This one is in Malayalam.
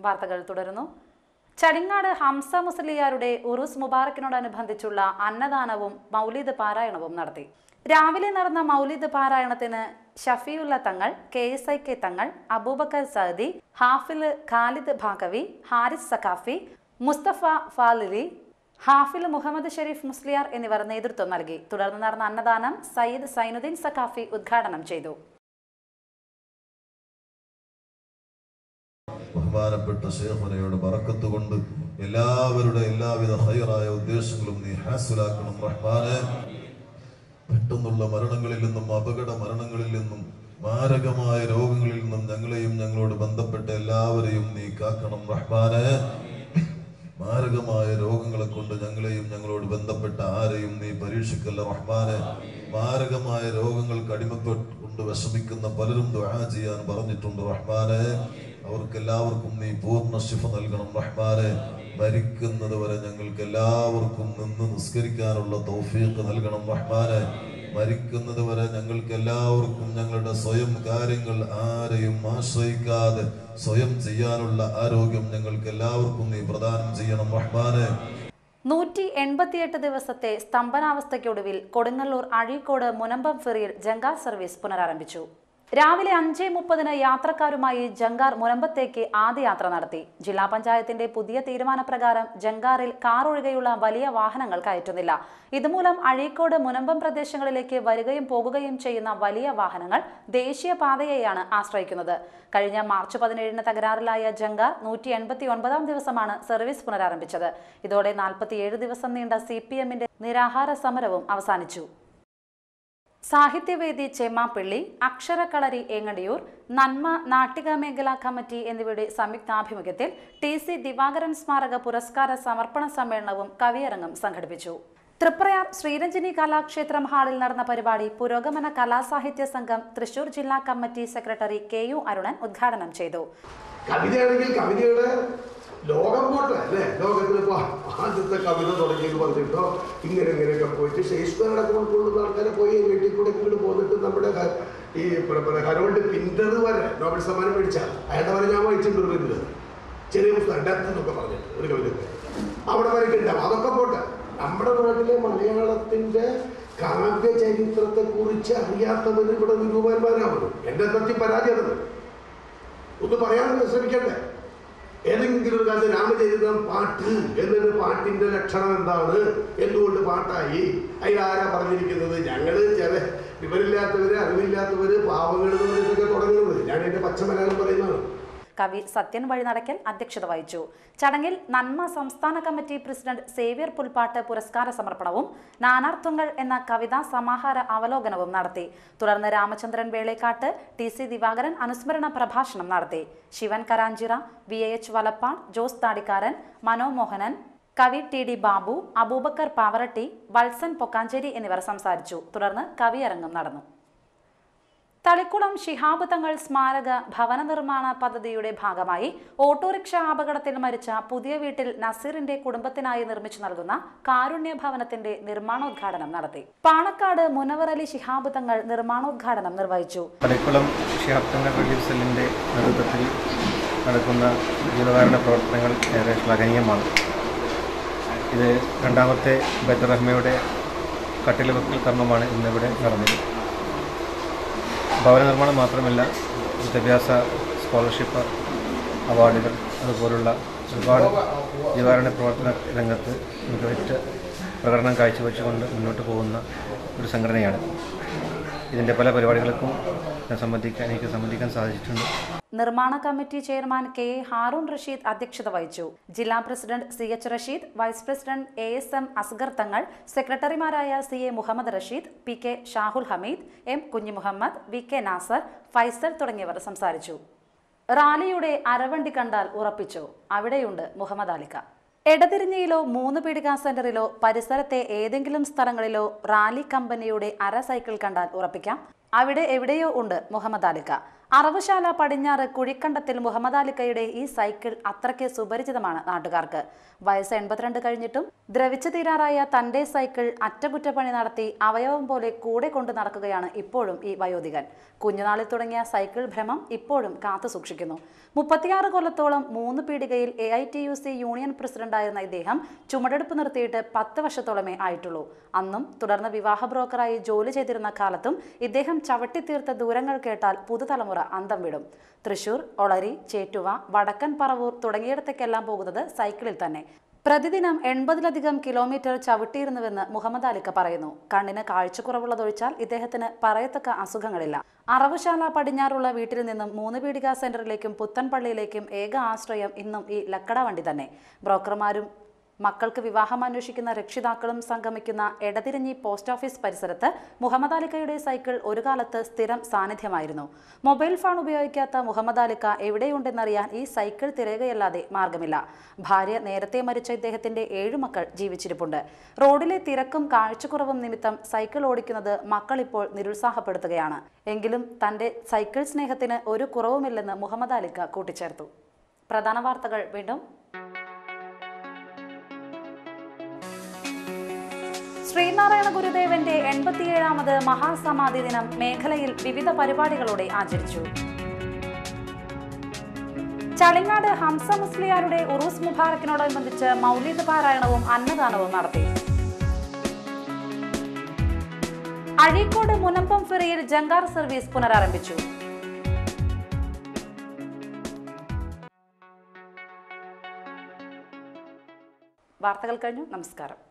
വാർത്തകൾ തുടരുന്നു ചടിങ്ങാട് ഹംസ മുസ്ലിയാരുടെ ഉറുസ് മുബാറക്കിനോടനുബന്ധിച്ചുള്ള അന്നദാനവും മൗലീദ് പാരായണവും നടത്തി രാവിലെ നടന്ന മൗലീദ് പാരായണത്തിന് ഷഫിയുല്ല തങ്ങൾ കെ എസ് ഐ കെ തങ്ങൾ അബൂബക്കർ സഅദി ഹാഫിൽ ഖാലിദ് ഭാഗവി ഹാരിസ് സഖാഫി മുസ്തഫ ഫാലിലി ഹാഫിൽ മുഹമ്മദ് ഷെരീഫ് മുസ്ലിയാർ എന്നിവർ നേതൃത്വം നൽകി തുടർന്ന് നടന്ന അന്നദാനം സയ്യിദ് സൈനുദ്ദീൻ സഖാഫി ഉദ്ഘാടനം ചെയ്തു ബഹുമാനപ്പെട്ട ശേഖനയുടെ ബറക്കത്ത് കൊണ്ട് എല്ലാവരുടെ എല്ലാവിധ ഹൈറായ ഉദ്ദേശങ്ങളും നീ ഹാസുലാക്കണം റഹ്മാനെ പെട്ടെന്നുള്ള മരണങ്ങളിൽ നിന്നും അപകട മരണങ്ങളിൽ നിന്നും മാരകമായ രോഗങ്ങളിൽ നിന്നും ഞങ്ങളെയും ഞങ്ങളോട് ബന്ധപ്പെട്ട എല്ലാവരെയും നീ കാക്കണം റഹ്മാനെ മാരകമായ രോഗങ്ങളെ കൊണ്ട് ഞങ്ങളെയും ഞങ്ങളോട് ബന്ധപ്പെട്ട ആരെയും നീ പരീക്ഷിക്കല്ല റഹ്മാനെ മാരകമായ രോഗങ്ങൾക്ക് അടിമപ്പെട്ടുകൊണ്ട് വിഷമിക്കുന്ന പലരും ദുആ ചെയ്യാൻ പറഞ്ഞിട്ടുണ്ട് റഹ്മാനെ അവർക്ക് എല്ലാവർക്കും നീ പൂർണ്ണ ശിഫ നൽകണം റഹ്മാനെ മരിക്കുന്നത് വരെ ഞങ്ങൾക്ക് എല്ലാവർക്കും നിന്ന് നിസ്കരിക്കാനുള്ള തൗഫീഖ് നൽകണം റഹ്മാനെ മരിക്കുന്നത് വരെ ഞങ്ങൾക്ക് എല്ലാവർക്കും ഞങ്ങളുടെ സ്വയം കാര്യങ്ങൾ ആരെയും ആശ്രയിക്കാതെ സ്വയം ചെയ്യാനുള്ള ആരോഗ്യം ഞങ്ങൾക്ക് എല്ലാവർക്കും നീ പ്രദാനം ചെയ്യണം റഹ്മാനെ നൂറ്റി എൺപത്തിയെട്ട് ദിവസത്തെ സ്തംഭനാവസ്ഥയ്ക്കൊടുവിൽ കൊടുങ്ങല്ലൂർ അഴീക്കോട് മുനമ്പം ഫെറിയിൽ ജങ്കാർ സർവീസ് പുനരാരംഭിച്ചു രാവിലെ അഞ്ച് മുപ്പതിന് യാത്രക്കാരുമായി ജങ്കാർ മുനമ്പത്തേക്ക് ആദ്യ യാത്ര നടത്തി ജില്ലാ പഞ്ചായത്തിന്റെ പുതിയ തീരുമാനപ്രകാരം ജങ്കാറിൽ കാർ ഒഴികെയുള്ള വലിയ വാഹനങ്ങൾ കയറ്റുന്നില്ല ഇതുമൂലം അഴീക്കോട് മുനമ്പം പ്രദേശങ്ങളിലേക്ക് വരികയും പോകുകയും ചെയ്യുന്ന വലിയ വാഹനങ്ങൾ ദേശീയപാതയെയാണ് ആശ്രയിക്കുന്നത് കഴിഞ്ഞ മാർച്ച് പതിനേഴിന് തകരാറിലായ ജങ്കാർ നൂറ്റി എൺപത്തി ഒൻപതാം ദിവസമാണ് സർവീസ് പുനരാരംഭിച്ചത് ഇതോടെ നാൽപ്പത്തിയേഴ് ദിവസം നീണ്ട സി പി എമ്മിന്റെ നിരാഹാര സമരവും അവസാനിച്ചു സാഹിത്യവേദി ചെമ്മാപ്പള്ളി അക്ഷരക്കളരി ഏങ്ങടിയൂർ നന്മ നാട്ടിക മേഖലാ കമ്മിറ്റി എന്നിവയുടെ സംയുക്താഭിമുഖ്യത്തിൽ ടി സി ദിവാകരൻ സ്മാരക പുരസ്കാര സമർപ്പണ സമ്മേളനവും കവിയരങ്ങും സംഘടിപ്പിച്ചു തൃപ്രയാർ ശ്രീരഞ്ജിനി കലാക്ഷേത്രം ഹാളിൽ നടന്ന പരിപാടി പുരോഗമന കലാസാഹിത്യ സംഘം തൃശൂർ ജില്ലാ committee secretary K U Arunan ഉദ്ഘാടനം ചെയ്തു കവിതയാണെങ്കിൽ കവിതയുടെ ലോകം പോട്ടെ അല്ലേ ലോകത്തിൽ ഇപ്പൊ ആദ്യത്തെ കവിത തുടങ്ങിയെന്ന് പറഞ്ഞിട്ടോ ഇങ്ങനെ ഇങ്ങനെയൊക്കെ പോയിട്ട് ഷേക്സ്പിയറുടെ കൊണ്ടുള്ള ആൾക്കാരെ പോയി വീട്ടിൽ കൂടെ ഇങ്ങോട്ട് പോന്നിട്ട് നമ്മുടെ ക- ഈ പ്ര- പ്ര- ഹരോൾഡ് പിന്റർ വരെ നോബൽ സമ്മാനം മേടിച്ച അയാളുടെ വരെ ഞാൻ വായിച്ചിട്ടുണ്ട് ഒരു ഇത് ചെറിയ പുസ്തകം ഡെത്ത് എന്നൊക്കെ പറഞ്ഞിട്ട് ഒരു കവിത അവിടെ വരെ ഉണ്ടാവും അതൊക്കെ പോട്ടെ നമ്മുടെ നാട്ടിലെ മലയാളത്തിന്റെ കാവ്യ ചരിത്രത്തെ കുറിച്ച് അറിയാത്തവർ ഇവിടെ നിരൂപന്മാരാവുന്നു എന്റെ തത്തി പരാജയത് ഒന്ന് പറയാൻ ശ്രമിക്കട്ടെ ഏതെങ്കിലും ഒരു കാലത്ത് രാമചരിതം പാട്ട് എന്നൊരു പാട്ടിന്റെ ലക്ഷണം എന്താണ് എന്തുകൊണ്ട് പാട്ടായി അതിൽ ആരാ പറഞ്ഞിരിക്കുന്നത് ഞങ്ങള് ചില വിവരമില്ലാത്തവര് അറിവില്ലാത്തവര് പാവങ്ങൾ എന്ന് പറഞ്ഞിട്ടൊക്കെ തുടങ്ങുന്നത് ഞാൻ എന്റെ പച്ച മലയാളം പറയുന്നതാണ് കവി സത്യൻ വഴിനടക്കൽ അധ്യക്ഷത വഹിച്ചു ചടങ്ങിൽ നന്മ സംസ്ഥാന കമ്മിറ്റി പ്രസിഡന്റ് സേവ്യർ പുൽപ്പാട്ട് പുരസ്കാര സമർപ്പണവും നാനാർത്ഥങ്ങൾ എന്ന കവിതാ സമാഹാര അവലോകനവും നടത്തി തുടർന്ന് രാമചന്ദ്രൻ വേളേക്കാട്ട് ടി സി ദിവാകരൻ അനുസ്മരണ പ്രഭാഷണം നടത്തി Sivan Karanchira V A H Valappad Jose Thadikkaran Manomohanan കവി ടി ഡി ബാബു അബൂബക്കർ പാവറട്ടി വത്സൻ പൊക്കാഞ്ചേരി എന്നിവർ സംസാരിച്ചു തുടർന്ന് കവിയരങ്ങും നടന്നു തളിക്കുളം ശിഹാബ് തങ്ങൾ സ്മാരക ഭവന നിർമ്മാണ പദ്ധതിയുടെ ഭാഗമായി ഓട്ടോറിക്ഷ അപകടത്തിൽ മരിച്ച പുതിയ വീട്ടിൽ നസീറിന്റെ കുടുംബത്തിനായി നിർമ്മിച്ചു നൽകുന്ന കാരുണ്യ ഭവനത്തിന്റെ നിർമ്മാണോദ്ഘാടനം നടത്തി പാണക്കാട് മുനവർ അലി ശിഹാബ് തങ്ങൾ നിർമ്മാണോദ്ഘാടനം നിർവഹിച്ചു തളിക്കുളം ഷിഹാബ് തങ്ങൾ റിലീഫ് സെല്ലിൻ്റെ നേതൃത്വത്തിൽ നടക്കുന്ന ജീവകാരുണ്യ പ്രവർത്തനങ്ങൾ ഏറെ ശ്ലാഘനീയമാണ് ഇത് രണ്ടാമത്തെ ബൈത്തുർ റഹ്മയുടെ കട്ടിൽ വെക്കൽ കർമ്മമാണ് ഇന്നിവിടെ നടന്നത് ഭവന നിർമ്മാണം മാത്രമല്ല വിദ്യാഭ്യാസ സ്കോളർഷിപ്പ് അവാർഡുകൾ അതുപോലുള്ള ഒരുപാട് ജീവകാരുണ്യ പ്രവർത്തന രംഗത്ത് മികവുറ്റ പ്രകടനം കാഴ്ചവെച്ചുകൊണ്ട് മുന്നോട്ട് പോകുന്ന ഒരു സംഘടനയാണ് ഇതിൻ്റെ പല പരിപാടികൾക്കും ഞാൻ സംബന്ധിക്കാൻ എനിക്ക് സംബന്ധിക്കാൻ സാധിച്ചിട്ടുണ്ട് നിർമ്മാണ committee chairman K A Haroon Rasheed അധ്യക്ഷത വഹിച്ചു ജില്ലാ president C H Rasheed vice president A S M Asgar Thangal സെക്രട്ടറിമാരായ C A Muhammad Rasheed P K Shahul Hameed M Kunhimuhammad V K Nasar Faisal തുടങ്ങിയവർ സംസാരിച്ചു റാലിയുടെ അരവണ്ടി കണ്ടാൽ ഉറപ്പിച്ചോ അവിടെയുണ്ട് മുഹമ്മദ് അലിക്ക എടതിരിഞ്ഞയിലോ മൂന്ന് പീടിക സെന്ററിലോ പരിസരത്തെ ഏതെങ്കിലും സ്ഥലങ്ങളിലോ റാലി കമ്പനിയുടെ അര സൈക്കിൾ കണ്ടാൽ ഉറപ്പിക്കാം അവിടെ എവിടെയോ ഉണ്ട് മുഹമ്മദ് അലിക്ക അറവുശാല പടിഞ്ഞാറ് കുഴിക്കണ്ടത്തിൽ മുഹമ്മദ് അലിക്കയുടെ ഈ സൈക്കിൾ അത്രയ്ക്ക് സുപരിചിതമാണ് നാട്ടുകാർക്ക് വയസ്സ് എൺപത്തിരണ്ട് കഴിഞ്ഞിട്ടും ദ്രവിച്ചു തീരാറായ തന്റെ സൈക്കിൾ അറ്റകുറ്റപ്പണി നടത്തി അവയവം പോലെ കൂടെ കൊണ്ടു നടക്കുകയാണ് ഇപ്പോഴും ഈ വയോധികൻ കുഞ്ഞുനാളിൽ തുടങ്ങിയ സൈക്കിൾ ഭ്രമം ഇപ്പോഴും കാത്തു സൂക്ഷിക്കുന്നു മുപ്പത്തിയാറ് കൊല്ലത്തോളം മൂന്ന് പീടികയിൽ A I T U C union പ്രസിഡന്റായിരുന്ന ഇദ്ദേഹം ചുമടെടുപ്പ് നിർത്തിയിട്ട് പത്ത് വർഷത്തോളമേ ആയിട്ടുള്ളൂ അന്നും തുടർന്ന് വിവാഹ ബ്രോക്കറായി ജോലി ചെയ്തിരുന്ന കാലത്തും ഇദ്ദേഹം ചവിട്ടിത്തീർത്ത ദൂരങ്ങൾ കേട്ടാൽ പുതുതലമുറ അന്തം വിടും തൃശൂർ ഒളരി ചേറ്റുവ വടക്കൻ പറവൂർ തുടങ്ങിയിടത്തേക്കെല്ലാം പോകുന്നത് സൈക്കിളിൽ തന്നെ പ്രതിദിനം എൺപതിലധികം കിലോമീറ്റർ ചവിട്ടിയിരുന്നുവെന്ന് മുഹമ്മദ് അലിക്ക പറയുന്നു കണ്ണിന് കാഴ്ചക്കുറവുള്ളതൊഴിച്ചാൽ ഇദ്ദേഹത്തിന് പറയത്തക്ക അസുഖങ്ങളില്ല അറവുശാല പടിഞ്ഞാറുള്ള വീട്ടിൽ നിന്നും മൂന്ന് പീടിക സെന്ററിലേക്കും പുത്തൻപള്ളിയിലേക്കും ഏക ആശ്രയം ഇന്നും ഈ ലക്കട വണ്ടി തന്നെ ബ്രോക്കർമാരും മക്കൾക്ക് വിവാഹം അന്വേഷിക്കുന്ന രക്ഷിതാക്കളും സംഗമിക്കുന്ന എടതിരിഞ്ഞി പോസ്റ്റ് ഓഫീസ് പരിസരത്ത് മുഹമ്മദ് അലിക്കയുടെ സൈക്കിൾ ഒരു കാലത്ത് സ്ഥിരം സാന്നിധ്യമായിരുന്നു മൊബൈൽ ഫോൺ ഉപയോഗിക്കാത്ത മുഹമ്മദ് അലിക്ക എവിടെയുണ്ടെന്നറിയാൻ ഈ സൈക്കിൾ തിരയുകയല്ലാതെ മാർഗമില്ല ഭാര്യ നേരത്തെ മരിച്ച ഇദ്ദേഹത്തിന്റെ ഏഴു മക്കൾ ജീവിച്ചിരിപ്പുണ്ട് റോഡിലെ തിരക്കും കാഴ്ചക്കുറവും നിമിത്തം സൈക്കിൾ ഓടിക്കുന്നത് മക്കൾ ഇപ്പോൾ നിരുത്സാഹപ്പെടുത്തുകയാണ് എങ്കിലും തന്റെ സൈക്കിൾ സ്നേഹത്തിന് ഒരു കുറവുമില്ലെന്ന് മുഹമ്മദ് അലിക്ക കൂട്ടിച്ചേർത്തു പ്രധാന വാർത്തകൾ വീണ്ടും ശ്രീനാരായണ ഗുരുദേവന്റെ എൺപത്തിയേഴാമത് മഹാസമാധി ദിനം മേഖലയിൽ വിവിധ പരിപാടികളോടെ ആചരിച്ചു ചളിങ്ങാട് ഹംസ മുസ്ലിയാരുടെ ഉറൂസ് മുബാറക്കിനോടനുബന്ധിച്ച് മൗലിദ് പാരായണവും അന്നദാനവും നടത്തി അഴീക്കോട് മുനമ്പം ഫെറിയിൽ ജങ്കാർ സർവീസ് പുനരാരംഭിച്ചു വാർത്തകൾ കഴിഞ്ഞു നമസ്കാരം